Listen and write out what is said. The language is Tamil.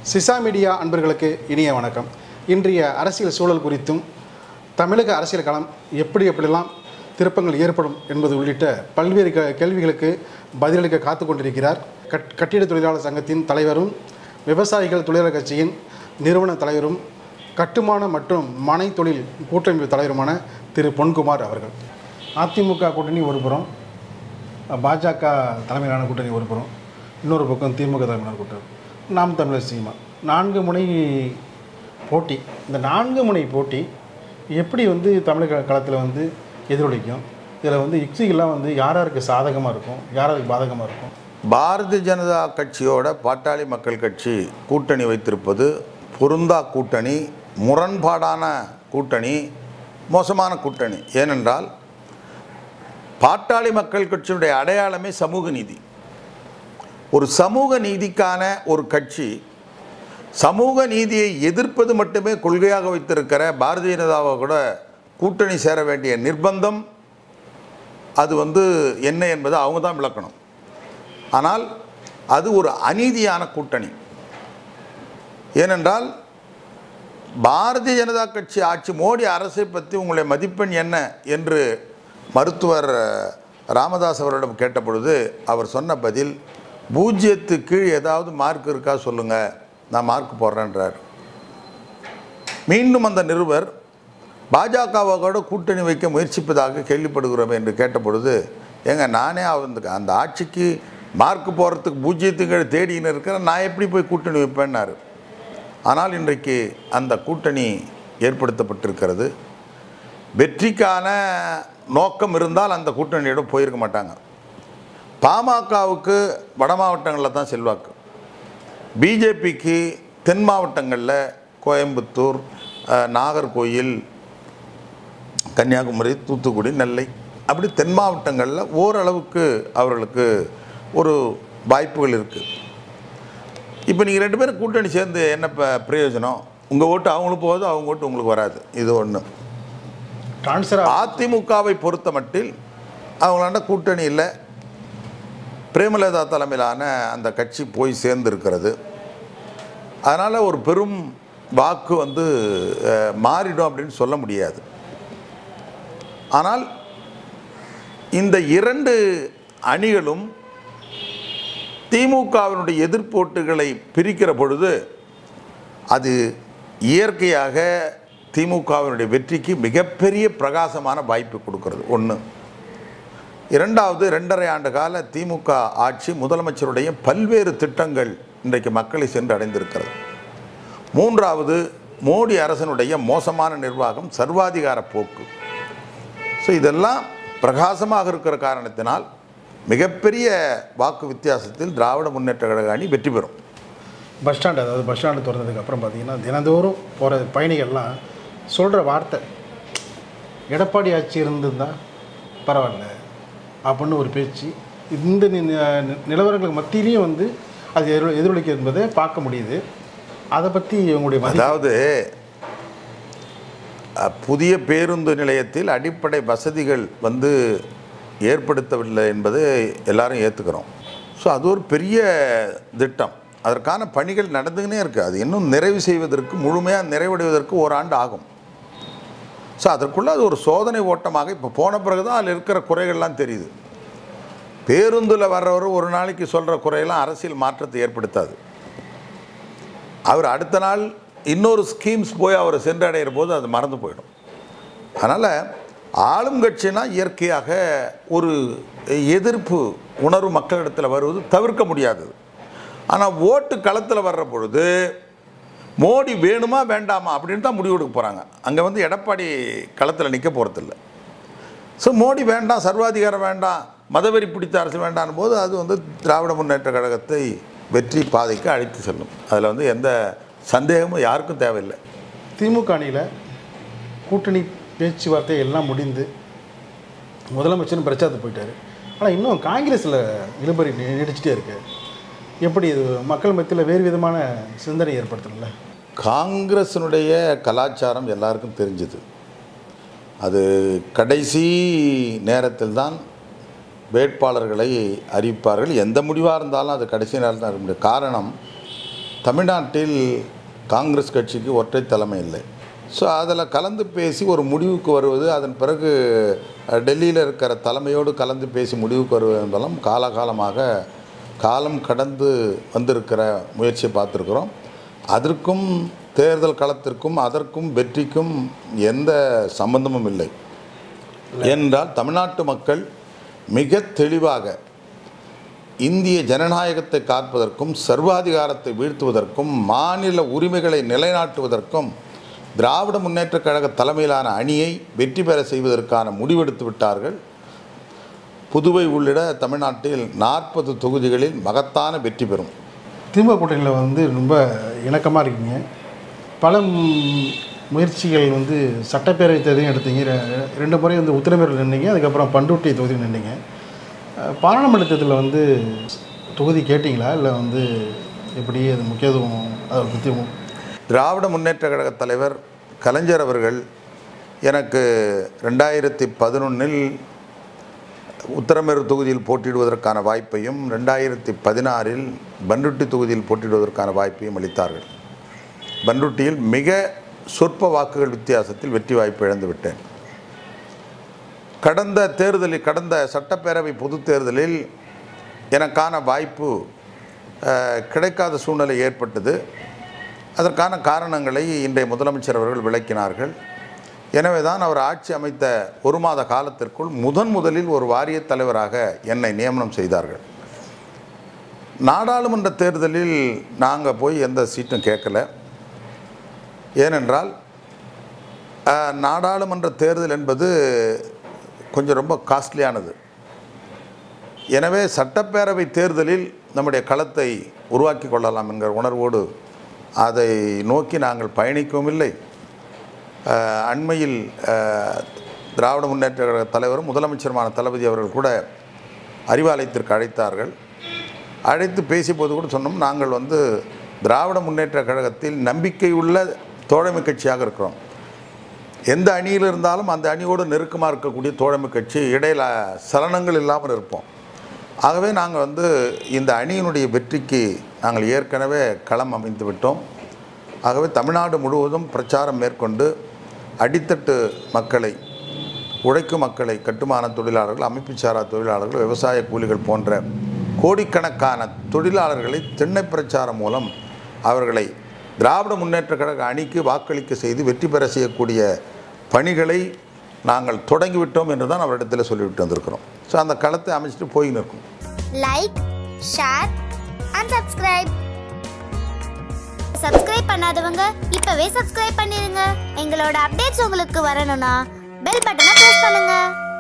சிசா மீடியா அன்பர்களுக்கு இனிய வணக்கம் இன்றைய அரசியல் சூழல் குறித்தும் தமிழக அரசியல் களம் எப்படி எப்படிலாம் திருப்பங்கள் ஏற்படும் என்பது உள்ளிட்ட பல்வேறு க கேள்விகளுக்கு பதிலளிக்க காத்து கொண்டிருக்கிறார் கட் கட்டிட தொழிலாளர் சங்கத்தின் தலைவரும் விவசாயிகள் தொழிலாளர் கட்சியின் நிறுவன தலைவரும் கட்டுமான மற்றும் மனை தொழில் கூட்டமைப்பு தலைவருமான திரு பொன்குமார் அவர்கள் அதிமுக கூட்டணி ஒரு புறம் பாஜக தலைமையிலான கூட்டணி ஒரு புறம் இன்னொரு பக்கம் திமுக தலைமையிலான கூட்டணி நாம் தமிழர் சீமா நான்கு முனை போட்டி இந்த நான்கு முனை போட்டி எப்படி வந்து தமிழக களத்தில் வந்து எதிரொலிக்கும் இதில் வந்து யுக்திகள்லாம் வந்து யார் யாருக்கு சாதகமாக இருக்கும் யார் யாருக்கு பாதகமாக இருக்கும் பாரதிய ஜனதா கட்சியோட பாட்டாளி மக்கள் கட்சி கூட்டணி வைத்திருப்பது பொருந்தா கூட்டணி முரண்பாடான கூட்டணி மோசமான கூட்டணி ஏனென்றால் பாட்டாளி மக்கள் கட்சியினுடைய அடையாளமே சமூக நீதி ஒரு சமூக நீதிக்கான ஒரு கட்சி சமூக நீதியை எதிர்ப்பது மட்டுமே கொள்கையாக வைத்திருக்கிற பாரதிய ஜனதாவை கூட கூட்டணி சேர வேண்டிய நிர்பந்தம் அது வந்து என்ன என்பதை அவங்க தான் விளக்கணும் ஆனால் அது ஒரு அநீதியான கூட்டணி ஏனென்றால் பாரதிய ஜனதா கட்சி ஆட்சி மோடி அரசை பற்றி உங்களுடைய மதிப்பெண் என்ன என்று மருத்துவர் ராமதாஸ் அவரிடம் கேட்டபொழுது அவர் சொன்ன பதில் பூஜ்ஜியத்து கீழ் ஏதாவது மார்க் இருக்கா சொல்லுங்கள் நான் மார்க் போடுறேன்றார் மீண்டும் அந்த நிருபர் பாஜகவோட கூட்டணி வைக்க முயற்சிப்பதாக கேள்விப்படுகிறோம் என்று கேட்டபொழுது ஏங்க நானே அந்த அந்த ஆட்சிக்கு மார்க் போடுறதுக்கு பூஜ்ஜியத்துக்கு தேடின்னு இருக்கிறேன் நான் எப்படி போய் கூட்டணி வைப்பேன்னாரு ஆனால் இன்றைக்கு அந்த கூட்டணி ஏற்படுத்தப்பட்டிருக்கிறது வெற்றிக்கான நோக்கம் இருந்தால் அந்த கூட்டணியிடம் போயிருக்க மாட்டாங்க பாமகவுக்கு வட மாவட்டங்களில் தான் செல்வாக்கு பிஜேபிக்கு தென் மாவட்டங்களில் கோயம்புத்தூர் அஹ், நாகர்கோயில் கன்னியாகுமரி தூத்துக்குடி நெல்லை அப்படி தென் மாவட்டங்களில் ஓரளவுக்கு அவர்களுக்கு ஒரு வாய்ப்புகள் இருக்குது இப்போ நீங்கள் ரெண்டு பேரும் கூட்டணி சேர்ந்து என்ன ப- பிரயோஜனம் உங்கள் ஓட்டு அவங்களுக்கு போகுது அவங்க ஓட்டு உங்களுக்கு வராது இது ஒன்று ட்ரான்ஸ்ஃபர் அதிமுகவை பொறுத்த மட்டில் அவங்களாண்ட கூட்டணி இல்லை பிரேமலதா தலைமையிலான அந்த கட்சி போய் சேர்ந்திருக்கிறது அதனால் ஒரு பெரும் வாக்கு வந்து அஹ், மாறிடும் அப்படின்னு சொல்ல முடியாது ஆனால் இந்த இரண்டு அணிகளும் திமுகவினுடைய எதிர்ப்போட்டுகளை பிரிக்கிற பொழுது அது இயற்கையாக திமுகவினுடைய வெற்றிக்கு மிகப்பெரிய பிரகாசமான வாய்ப்பு கொடுக்கிறது ஒன்று இரண்டாவது ரெண்டரை ஆண்டு கால திமுக ஆட்சி முதலமைச்சருடைய பல்வேறு திட்டங்கள் இன்றைக்கு மக்களை சென்று அடைந்திருக்கிறது மூன்றாவது மோடி அரசனுடைய மோசமான நிர்வாகம் சர்வாதிகார போக்கு ஸோ இதெல்லாம் பிரகாசமாக இருக்கிற காரணத்தினால் மிகப்பெரிய வாக்கு வித்தியாசத்தில் திராவிட முன்னேற்ற கழக அணி வெற்றி பெறும் பஸ் ஸ்டாண்ட் அதாவது பஸ் ஸ்டாண்டு திறந்ததுக்கு அப்புறம் பார்த்தீங்கன்னா தினந்தோறும் போகிற பயணிகள்லாம் சொல்கிற வார்த்தை எடப்பாடி ஆட்சி இருந்திருந்தா பரவாயில்ல அப்படின்னு ஒரு பேச்சு இந்த நி- நி- நிலவரங்களுக்கு மத்தியிலையும் வந்து அது எதிரொ எதிரொலிக்க என்பதை பார்க்க முடியுது அதை பற்றி உங்களுடைய மதி அதாவது அஹ், புதிய பேருந்து நிலையத்தில் அடிப்படை வசதிகள் வந்து ஏற்படுத்தவில்லை என்பது எல்லாரும் ஏற்றுக்கிறோம் ஸோ அது ஒரு பெரிய திட்டம் அதற்கான பணிகள் நடந்துக்கினே இருக்குது அது இன்னும் நிறைவு செய்வதற்கு முழுமையாக நிறைவடைவதற்கு ஓராண்டு ஆகும் ஸோ அதற்குள்ளே அது ஒரு சோதனை ஓட்டமாக இப்போ போன பிறகு தான் அதில் இருக்கிற குறைகள்லாம் தெரியுது பேருந்தில் வர்றவர் ஒரு நாளைக்கு சொல்கிற குறையெல்லாம் அரசியல் மாற்றத்தை ஏற்படுத்தாது அவர் அடுத்த நாள் இன்னொரு ஸ்கீம்ஸ் போய் அவரை சென்றடைகிற போது அது மறந்து போயிடும் அதனால் ஆளும் கட்சினா இயற்கையாக ஒரு எதிர்ப்பு உணர்வு மக்களிடத்தில் வருவது தவிர்க்க முடியாதது ஆனால் ஓட்டு களத்தில் வர்ற பொழுது மோடி வேணுமா வேண்டாமா அப்படின்னு தான் முடிவு எடுக்க போகிறாங்க அங்கே வந்து எடப்பாடி களத்தில் நிற்க போகிறதில்ல ஸோ மோடி வேண்டாம் சர்வாதிகாரம் வேண்டாம் மதவெறி பிடித்த அரசு வேண்டாம் போது அது வந்து திராவிட முன்னேற்ற கழகத்தை வெற்றி பாதைக்கு அழைத்து செல்லும் அதில் வந்து எந்த சந்தேகமும் யாருக்கும் தேவையில்லை திமுக அணியில் கூட்டணி பேச்சுவார்த்தை எல்லாம் முடிந்து முதலமைச்சரும் பிரச்சாரத்துக்கு போயிட்டாரு ஆனால் இன்னும் காங்கிரஸில் இழுபறி நீ- நீடிச்சிட்டே இருக்கு எப்படி இது மக்கள் மத்தியில் வேறு விதமான சிந்தனை ஏற்படுத்தணும்ல காங்கிரஸினுடைய கலாச்சாரம் எல்லாருக்கும் தெரிஞ்சுது அது கடைசி நேரத்தில் தான் வேட்பாளர்களை அறிவிப்பார்கள் எந்த முடிவாக இருந்தாலும் அது கடைசி நேரத்தில் தான் இருக்க முடியும் காரணம் தமிழ்நாட்டில் காங்கிரஸ் கட்சிக்கு ஒற்றை தலைமை இல்லை ஸோ அதில் கலந்து பேசி ஒரு முடிவுக்கு வருவது அதன் பிறகு அஹ், டெல்லியில் இருக்கிற தலைமையோடு கலந்து பேசி முடிவுக்கு வருவது என்பதெல்லாம் காலகாலமாக காலம் கடந்து வந்திருக்கிற முயற்சியை பார்த்துருக்குறோம் அதற்கும் தேர்தல் களத்திற்கும் அதற்கும் வெற்றிக்கும் எந்த சம்பந்தமும் இல்லை ஏனென்றால் தமிழ்நாட்டு மக்கள் மிக தெளிவாக இந்திய ஜனநாயகத்தை காப்பதற்கும் சர்வாதிகாரத்தை வீழ்த்துவதற்கும் மாநில உரிமைகளை நிலைநாட்டுவதற்கும் திராவிட முன்னேற்றக் கழக தலைமையிலான அணியை வெற்றி பெற செய்வதற்கான முடிவெடுத்து விட்டார்கள் புதுவை உள்ளிட தமிழ்நாட்டில் நாற்பது தொகுதிகளில் மகத்தான வெற்றி பெறும் திமுக கூட்டணியில் வந்து ரொம்ப இணக்கமாக இருக்கீங்க பல ம், முயற்சிகள் வந்து சட்டப்பேரவை தேர்தலையும் எடுத்தீங்க ரெ- ரெண்டு முறை வந்து உத்தரமேரூர் நின்றீங்க அதுக்கப்புறம் பண்ருட்டி தொகுதியில் நின்றீங்க அஹ், பாராளுமன்ற தேர்தலில் வந்து தொகுதி கேட்டிங்களா இல்லை வந்து எப்படி அது முக்கியத்துவம் அதை பற்றி திராவிட முன்னேற்றக் கழக தலைவர் கலைஞர் அவர்கள் எனக்கு ரெண்டாயிரத்தி பதினொன்றில் உத்தரமேரூர் தொகுதியில் போட்டியிடுவதற்கான வாய்ப்பையும் ரெண்டாயிரத்தி பதினாறில் பன்ருட்டி தொகுதியில் போட்டியிடுவதற்கான வாய்ப்பையும் அளித்தார்கள் பன்ருட்டியில் மிக சொற்ப வாக்குகள் வித்தியாசத்தில் வெற்றி வாய்ப்பு இழந்து விட்டேன் கடந்த தேர்தலில் கடந்த சட்டப்பேரவை பொதுத் தேர்தலில் எனக்கான வாய்ப்பு அஹ், கிடைக்காத சூழ்நிலை ஏற்பட்டது அதற்கான காரணங்களை இன்றைய முதலமைச்சர் அவர்கள் விளக்கினார்கள் எனவே தான் அவர் ஆட்சி அமைத்த ஒரு மாத காலத்திற்குள் முதன் முதலில் ஒரு வாரியத் தலைவராக என்னை நியமனம் செய்தார்கள் நாடாளுமன்ற தேர்தலில் நாங்கள் போய் எந்த சீட்டும் கேட்கல ஏனென்றால் அஹ், நாடாளுமன்ற தேர்தல் என்பது கொஞ்சம் ரொம்ப காஸ்ட்லியானது எனவே சட்டப்பேரவை தேர்தலில் நம்முடைய களத்தை உருவாக்கி கொள்ளலாம் என்கிற உணர்வோடு அதை நோக்கி நாங்கள் பயணிக்கவும் இல்லை அஹ், அண்மையில் அஹ், திராவிட முன்னேற்ற கழக தலைவரும் முதலமைச்சருமான தளபதி அவர்கள் கூட அறிவாலயத்திற்கு அழைத்தார்கள் அழைத்து பேசியபோது கூட சொன்னோம் நாங்கள் வந்து திராவிட முன்னேற்ற கழகத்தில் நம்பிக்கையுள்ள தோழமை கட்சியாக இருக்கிறோம் எந்த அணியில் இருந்தாலும் அந்த அணியோடு நெருக்கமாக இருக்கக்கூடிய தோழமை கட்சி இடையில சலனங்கள் இல்லாமல் இருப்போம் ஆகவே நாங்கள் வந்து இந்த அணியினுடைய வெற்றிக்கு நாங்கள் ஏற்கனவே களம் அமைத்து விட்டோம் ஆகவே தமிழ்நாடு முழுவதும் பிரச்சாரம் மேற்கொண்டு அடித்தட்டு மக்களை உழைக்கும் மக்களை கட்டுமான தொழிலாளர்கள் அமைப்புச்சாரா தொழிலாளர்கள் விவசாய கூலிகள் போன்ற கோடிக்கணக்கான தொழிலாளர்களை திண்ணை பிரச்சாரம் மூலம் அவர்களை திராவிட முன்னேற்ற கழக அணிக்கு வாக்களிக்க செய்து வெற்றி பெற செய்யக்கூடிய பணிகளை நாங்கள் தொடங்கிவிட்டோம் என்று தான் அவரிடத்தில் சொல்லிவிட்டு வந்திருக்கிறோம் ஸோ அந்த களத்தை அமைச்சிட்டு போயின்னு இருக்கும் like share and subscribe subscribe பண்ணாதவங்க இப்பவே சப்ஸ்கிரைப் பண்ணிருங்க எங்களோட அப்டேட்ஸ் உங்களுக்கு வரணும்னா பெல் பட்டனை பிரஸ் பண்ணுங்க